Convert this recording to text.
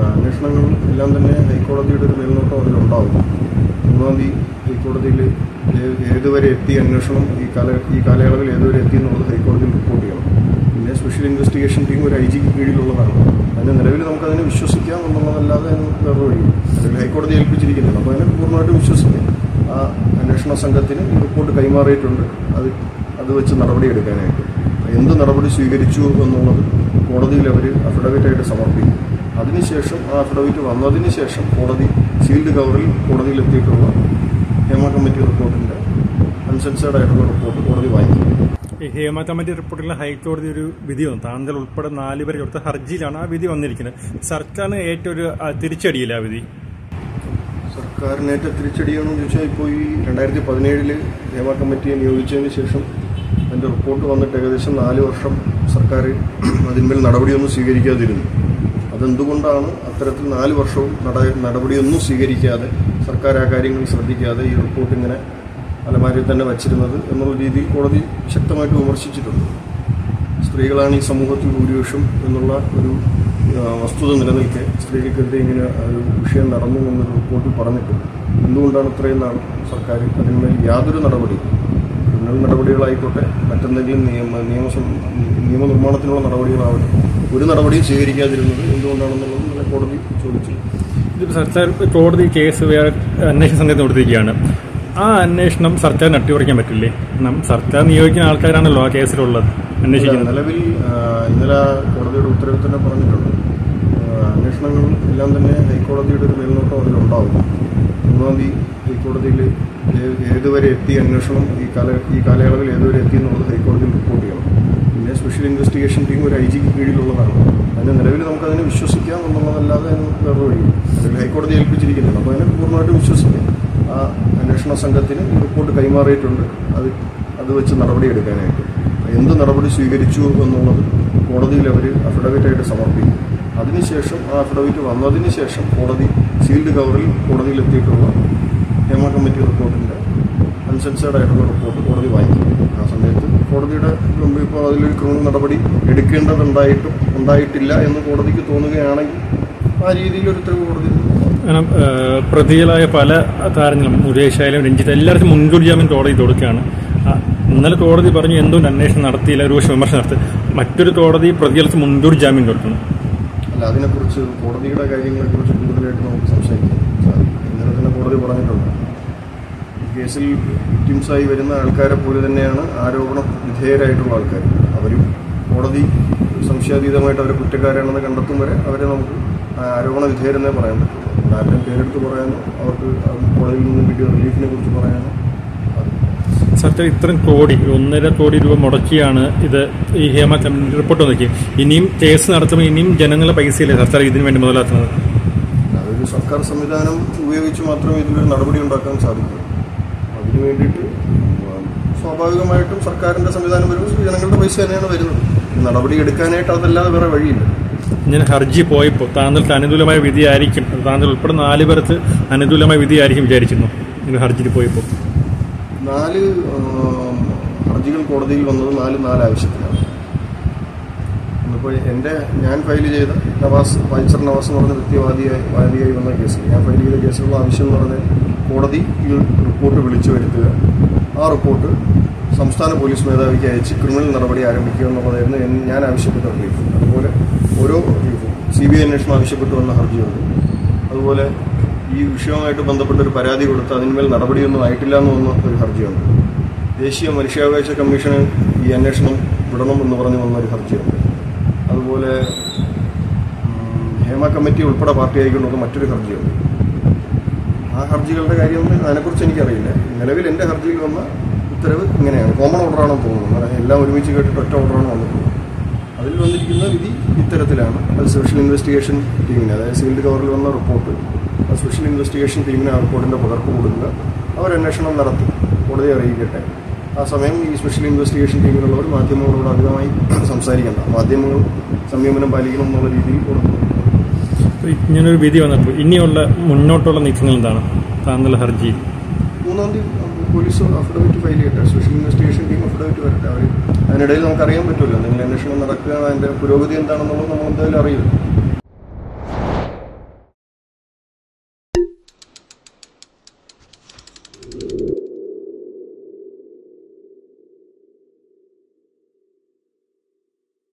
അന്വേഷണങ്ങൾ എല്ലാം തന്നെ ഹൈക്കോടതിയുടെ ഒരു മേൽനോട്ടം അതിലുണ്ടാവും മൂന്നാം തീയതി ഹൈക്കോടതിയിൽ ഏ- ഏതുവരെ എത്തി അന്വേഷണം ഈ കാല ഈ കാലയളവിൽ ഏതുവരെ എത്തി എന്നുള്ളത് ഹൈക്കോടതിയിൽ റിപ്പോർട്ട് ചെയ്യണം പിന്നെ സ്പെഷ്യൽ ഇൻവെസ്റ്റിഗേഷൻ ടീം ഒരു ഐ ജിക്ക് കീഴിലുള്ളതാണ് അതിന് നിലവിൽ നമുക്കതിനെ വിശ്വസിക്കാം എന്നുള്ളതല്ലാതെ അതിന് വേറെ വഴിയില്ല അല്ലെങ്കിൽ ഹൈക്കോടതി ഏൽപ്പിച്ചിരിക്കുന്നില്ല അപ്പോൾ അതിനെ പൂർണ്ണമായിട്ടും വിശ്വസിക്കാം ആ അന്വേഷണ സംഘത്തിന് ഈ റിപ്പോർട്ട് കൈമാറിയിട്ടുണ്ട് അത് അത് വെച്ച് നടപടിയെടുക്കാനായിട്ട് എന്ത് നടപടി സ്വീകരിച്ചു എന്നുള്ളത് കോടതിയിൽ അവർ അഫിഡവിറ്റായിട്ട് സമർപ്പിക്കും അതിനുശേഷം ആ അഫിഡവിറ്റ് വന്നതിന് ശേഷം കോടതി സീൽഡ് കവറിൽ കോടതിയിൽ എത്തിയിട്ടുള്ള ഹേമ കമ്മിറ്റി റിപ്പോർട്ടിൻ്റെ അൺസെൻസേർഡ് ആയിട്ടുള്ള റിപ്പോർട്ട് കോടതി വാങ്ങിക്കും ഈ ഹേമ കമ്മിറ്റി റിപ്പോർട്ടിൽ ഹൈക്കോടതി ഒരു വിധി വന്നു താങ്കൾ ഉൾപ്പെടെ നാല് പേരെ കൊടുത്ത ഹർജിയിലാണ് ആ വിധി വന്നിരിക്കുന്നത് സർക്കാരിന് ഏറ്റവും ഒരു ആ, തിരിച്ചടിയില്ല ആ വിധി സർക്കാരിനേറ്റ തിരിച്ചടിയാണെന്ന് ചോദിച്ചാൽ ഇപ്പോൾ ഈ രണ്ടായിരത്തി പതിനേഴില് ഹേമ കമ്മിറ്റിയെ നിയോഗിച്ചതിന് ശേഷം അതിൻ്റെ റിപ്പോർട്ട് വന്നിട്ട് ഏകദേശം നാല് വർഷം സർക്കാർ അതിന്മേൽ നടപടിയൊന്നും സ്വീകരിക്കാതിരുന്നു അതെന്തുകൊണ്ടാണ് അത്തരത്തിൽ നാല് വർഷവും നട നടപടിയൊന്നും സ്വീകരിക്കാതെ സർക്കാർ ആ കാര്യങ്ങൾ ശ്രദ്ധിക്കാതെ ഈ റിപ്പോർട്ട് ഇങ്ങനെ അലമാരിൽ തന്നെ വച്ചിരുന്നത് എന്നുള്ള രീതിയിൽ കോടതി ശക്തമായിട്ട് വിമർശിച്ചിട്ടുണ്ട് സ്ത്രീകളാണ് ഈ സമൂഹത്തിൽ ഭൂരിപക്ഷം എന്നുള്ള ഒരു ആ, വസ്തുത നിലനിൽക്കെ സ്ത്രീകൾക്കെതിരെ ഇങ്ങനെ ഒരു വിഷയം നടന്നു എന്നൊരു റിപ്പോർട്ടിൽ പറഞ്ഞിട്ടുണ്ട് എന്തുകൊണ്ടാണ് ഇത്രയും നാൾ സർക്കാർ അതിന്മേൽ യാതൊരു നടപടിയും ക്രിമിനൽ നടപടികളായിക്കോട്ടെ മറ്റെന്തെങ്കിലും നിയമ നിയമസം നിയമനിർമ്മാണത്തിനുള്ള നടപടികളാവട്ടെ ഒരു നടപടിയും സ്വീകരിക്കാതിരുന്നത് എന്തുകൊണ്ടാണെന്നുള്ളത് ഇന്നലെ കോടതി ചോദിച്ചു ഇതിപ്പോൾ സർക്കാർ കോടതി കേസ് വേറെ അന്വേഷണ സംഘത്തിന് കൊടുത്തിരിക്കുകയാണ് ആ അന്വേഷണം സർക്കാരിന് അട്ടിമറിക്കാൻ പറ്റില്ലേ നം- സർക്കാർ നിയോഗിക്കുന്ന ആൾക്കാരാണല്ലോ ആ കേസിലുള്ളത് അന്വേഷിക്കുന്നത് നിലവിൽ ആ, ഇന്നലെ കോടതിയുടെ ഉത്തരവിൽ തന്നെ പറഞ്ഞിട്ടുണ്ട് ആ, അന്വേഷണങ്ങൾ എല്ലാം തന്നെ ഹൈക്കോടതിയുടെ ഒരു മേൽനോട്ടം അതിലുണ്ടാവും മൂന്നാം തീയതി ഹൈക്കോടതിയിൽ ഏ- ഏതുവരെ എത്തി അന്വേഷണം ഈ കാല ഈ കാലയളവിൽ ഏതുവരെ എത്തി എന്നുള്ളത് ഹൈക്കോടതിയിൽ റിപ്പോർട്ട് ചെയ്യണം പിന്നെ സ്പെഷ്യൽ ഇൻവെസ്റ്റിഗേഷൻ ടീം ഒരു ഐ ജിക്ക് കീഴിലുള്ളതാണ് അതിന് നിലവിൽ നമുക്കതിനെ വിശ്വസിക്കാം എന്നുള്ളതല്ലാതെ അതിന് വേറെ വഴിയില്ല അല്ലെങ്കിൽ ഹൈക്കോടതി ഏൽപ്പിച്ചിരിക്കുന്നില്ല അപ്പോൾ അതിനെ പൂർണ്ണമായിട്ടും വിശ്വസിക്കാം ആ അന്വേഷണ സംഘത്തിന് ഈ റിപ്പോർട്ട് കൈമാറിയിട്ടുണ്ട് അത് അത് വെച്ച് നടപടിയെടുക്കാനായിട്ട് എന്ത് നടപടി സ്വീകരിച്ചു എന്നുള്ളത് കോടതിയിൽ അവർ അഫിഡവിറ്റായിട്ട് സമർപ്പിക്കും അതിനുശേഷം ആ അഫിഡവിറ്റ് വന്നതിന് ശേഷം കോടതി സീൽഡ് കവറിൽ കോടതിയിൽ എത്തിയിട്ടുള്ള ഹേമ കമ്മിറ്റി റിപ്പോർട്ടിൻ്റെ അൺസെൻസേർഡ് ആയിട്ടുള്ള റിപ്പോർട്ട് കോടതി വാങ്ങിക്കും ആ സമയത്ത് കോടതിയുടെ മുമ്പ് ഇപ്പോൾ അതിലൊരു ക്രിമിനൽ നടപടി എടുക്കേണ്ടതുണ്ടായിട്ടും ഉണ്ടായിട്ടില്ല എന്ന് കോടതിക്ക് തോന്നുകയാണെങ്കിൽ ആ രീതിയിലൊരു ഉത്തരവ് കോടതി കാരണം ഏഹ്, പ്രതികളായ പല താരങ്ങളും മുരേഷ് ആയാലും രഞ്ജിത്ത് എല്ലാവർക്കും മുൻകൂർ ജാമ്യം കോടതി കൊടുക്കുകയാണ് ആ, ഇന്നലെ കോടതി പറഞ്ഞു എന്തുകൊണ്ട് അന്വേഷണം നടത്തിയില്ല രൂക്ഷ വിമർശനം നടത്തി മറ്റൊരു കോടതി പ്രതികൾക്ക് മുൻകൂർ ജാമ്യം കൊടുക്കണം അല്ല അതിനെക്കുറിച്ച് കോടതിയുടെ കാര്യങ്ങളെക്കുറിച്ച് കൂടുതലായിട്ട് നമുക്ക് സംസാരിക്കാം സാധിക്കും ഇന്നലെ തന്നെ കോടതി പറഞ്ഞിട്ടുണ്ട് ഈ കേസിൽ വിക്ടിംസായി വരുന്ന ആൾക്കാരെ പോലെ തന്നെയാണ് ആരോപണ വിധേയരായിട്ടുള്ള ആൾക്കാർ അവരും കോടതി സംശയാതീതമായിട്ട് അവരെ കുറ്റക്കാരാണെന്ന് കണ്ടെത്തും വരെ അവരെ നമുക്ക് ആ ആരോപണ വിധേയരെന്നേ പറയാൻ പറ്റുള്ളൂ അതുകൊണ്ട് ആരുടെയും പേരെടുത്ത് പറയാനോ അവർക്ക് ആ കോടതിയിൽ നിന്ന് കിട്ടിയ റിലീഫിനെ കുറിച്ച് പറയാനോ അത് സർക്കാർ ഇത്രയും കോടി ഒന്നര കോടി രൂപ മുടക്കിയാണ് ഇത് ഈ ഹേമ കമ്മിറ്റി റിപ്പോർട്ട് നോക്കി ഇനിയും കേസ് നടത്തുമ്പോൾ ഇനിയും ജനങ്ങളുടെ പൈസയില്ലേ സർക്കാർ ഇതിനു വേണ്ടി മുതലാക്കുന്നത് അതൊരു സർക്കാർ സംവിധാനം ഉപയോഗിച്ച് മാത്രമേ ഇതിലൊരു നടപടി ഉണ്ടാക്കാൻ സാധിക്കൂ അതിനു വേണ്ടിയിട്ട് ഉം, സ്വാഭാവികമായിട്ടും സർക്കാരിന്റെ സംവിധാനം വരുമ്പോൾ ജനങ്ങളുടെ പൈസ തന്നെയാണ് വരുന്നത് ഈ നടപടി എടുക്കാനായിട്ട് അതല്ലാതെ വേറെ വഴിയില്ല ഞാൻ ഹർജി പോയപ്പോൾ താങ്കൾക്ക് അനുകൂലമായ വിധിയായിരിക്കും താങ്കൾ ഉൾപ്പെടെ നാല് പേർക്ക് അനുകൂലമായ വിധിയായിരിക്കും വിചാരിക്കുന്നു നിങ്ങൾ ഹർജിയിൽ പോയപ്പോൾ നാല് ഉം, ഹർജികൾ കോടതിയിൽ വന്നത് നാല് നാല് ആവശ്യത്തിലാണ് ഇപ്പോൾ എൻ്റെ ഞാൻ ഫയൽ ചെയ്ത നവാസ് വായിച്ചർ നവാസ് എന്ന് പറഞ്ഞ വ്യക്തിവാദിയായി വാദിയായി വന്ന കേസിൽ ഞാൻ ഫയൽ ചെയ്ത കേസിലുള്ള ആവശ്യം എന്ന് പറഞ്ഞാൽ കോടതി ഈ റിപ്പോർട്ട് വിളിച്ചു വരുത്തുക ആ റിപ്പോർട്ട് സംസ്ഥാന പോലീസ് മേധാവിക്ക് അയച്ച് ക്രിമിനൽ നടപടി ആരംഭിക്കുക എന്നുള്ളതായിരുന്നു എൻ- ഞാൻ ആവശ്യപ്പെട്ട റിലീഫ് അതുപോലെ ഓരോ റിലീഫും സി ബി ഐ അന്വേഷണം ആവശ്യപ്പെട്ട് വന്ന ഹർജിയുണ്ട് അതുപോലെ ഈ വിഷയവുമായിട്ട് ബന്ധപ്പെട്ട ഒരു പരാതി കൊടുത്ത് അതിന്മേൽ നടപടിയൊന്നും ആയിട്ടില്ല എന്ന് വന്ന ഒരു ഹർജിയുണ്ട് ദേശീയ മനുഷ്യാവകാശ കമ്മീഷന് ഈ അന്വേഷണം വിടണം എന്ന് പറഞ്ഞു വന്ന ഒരു ഹർജിയുണ്ട് അതുപോലെ ഉം, ഹേമ കമ്മിറ്റി ഉൾപ്പെടെ പാർട്ടി ആയിക്കൊണ്ടുള്ള മറ്റൊരു ഹർജിയുണ്ട് ആ ഹർജികളുടെ കാര്യം അതിനെക്കുറിച്ച് എനിക്കറിയില്ല നിലവിൽ എൻ്റെ ഹർജിയിൽ വന്ന ഉത്തരവ് ഇങ്ങനെയാണ് കോമൺ ഓർഡറാണെന്ന് തോന്നുന്നു അതായത് എല്ലാം ഒരുമിച്ച് കേട്ടിട്ട് ഒറ്റ ഓർഡറാണ് വന്നിട്ടുള്ളത് അതിൽ വന്നിരിക്കുന്ന വിധി ഇത്തരത്തിലാണ് അത് സ്പെഷ്യൽ ഇൻവെസ്റ്റിഗേഷൻ ടീമിന് അതായത് സീൽഡ് കവറിൽ വന്ന റിപ്പോർട്ട് ആ സ്പെഷ്യൽ ഇൻവെസ്റ്റിഗേഷൻ ടീമിന് ആ റിപ്പോർട്ടിൻ്റെ പകർപ്പ് കൊടുക്കുക അവർ അന്വേഷണം നടത്തി കോടതിയെ അറിയിക്കട്ടെ ആ സമയം ഈ സ്പെഷ്യൽ ഇൻവെസ്റ്റിഗേഷൻ ടീമിലുള്ളവർ മാധ്യമങ്ങളോട് അധികമായി സംസാരിക്കേണ്ട മാധ്യമങ്ങൾ സംയമനം പാലിക്കണം എന്നുള്ള രീതിയിൽ കൊടുക്കും ഇങ്ങനൊരു വിധി വന്നപ്പോൾ ഇനിയുള്ള മുന്നോട്ടുള്ള നീക്കങ്ങൾ എന്താണ് താങ്കളുടെ ഹർജിയിൽ മൂന്നാം തീയതി പോലീസ് അഫിഡവിറ്റ് ഫയൽ ചെയ്യട്ടെ സ്പെഷ്യൽ ഇൻവെസ്റ്റിഗേഷൻ ടീം അഫിഡവിറ്റ് വരട്ടെ അവർ അതിനിടയിൽ നമുക്ക് അറിയാൻ പറ്റുമല്ലോ എന്തെങ്കിലും അന്വേഷണം നടക്കുക അതിൻ്റെ പുരോഗതി എന്താണെന്നുള്ളത് നമ്മൾ എന്തായാലും അറിയില്ല